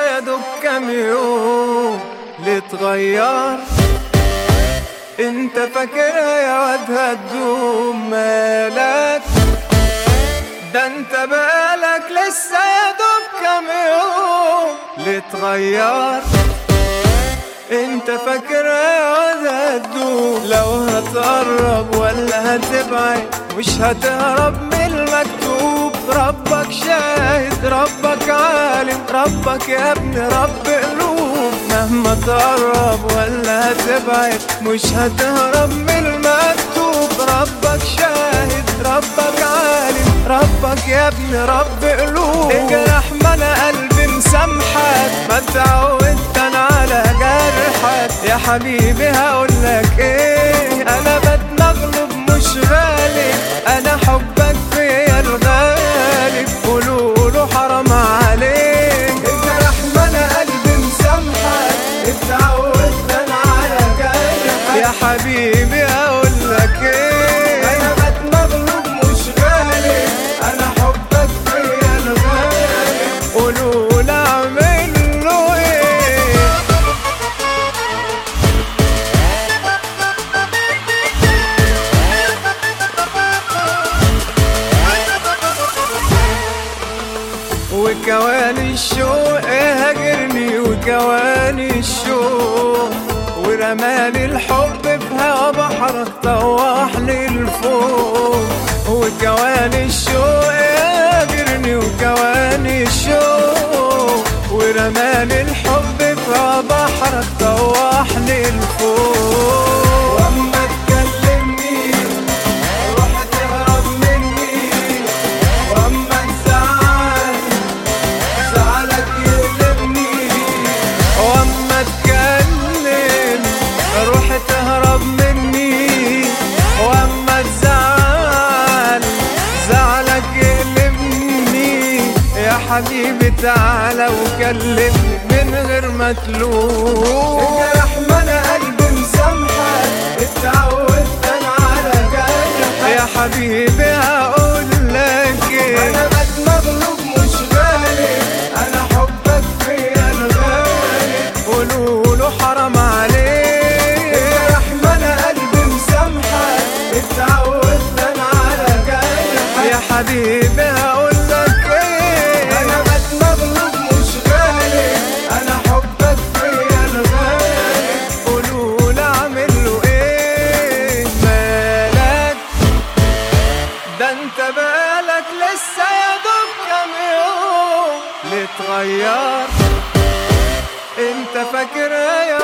لسه يا دوب كام يوم لتغير انت فاكرها يا واد هتدوم مالك ده انت بقالك لسه يا دوب كام يوم لتغير انت فاكرها يا واد هتدوم لو هتقرب ولا هتبعد مش هتهرب من المكتوب ربك شاهد ربك عالم ربك يا ابن رب قلوب مهما تقرب ولا هتبعد مش هتهرب من المكتوب ربك شاهد ربك عالم ربك يا ابن رب قلوب اجرح ما انا قلبي مسامحك ما تعودت انا على جرحك يا حبيبي هقولك ايه انا بتمغلب مش غالب انا حبك فيا الغالب قولوله حرام عليك اجرح ما انا قلبي مسامحك اتعودت انا على جرحك يا حبيبي هقولك ايه انا بتمغلب مش غالب انا حبك فيا الغالب قولوله اعمل له ايه وكواني الشوق هاجرني وكواني الشوق ورمالي الحب في هوا بحرك طوحني لفوق وكواني الشوق هاجرني وكواني الشوق ورمالي الحب في هوا بحرك طوحني لفوق واما تكلمني روح تهرب مني واما تزعل زعلك يقلبني واما اتكلم روح تهرب مني واما تزعل زعلك يقلبني يا حبيبي تعالى وكلمني من غير ما تلوم يا ما انا قلبي مسامحك اتعودت انا على جرحك يا حبيبي هقول لك ايه انا بتمغلب مش غالب انا حبك فيا الغالب قولوله حرام عليك يا رحمة انا قلبي مسامحك اتعودت انا على جرحك يا حبيبي هقول لك ايه انا بتمغلب مش غالب انا حبك فيا الغالب قولوله اعمل له ايه مالك ده انت بالك لسه يا دوب كام يوم لتغير انت فاكر يا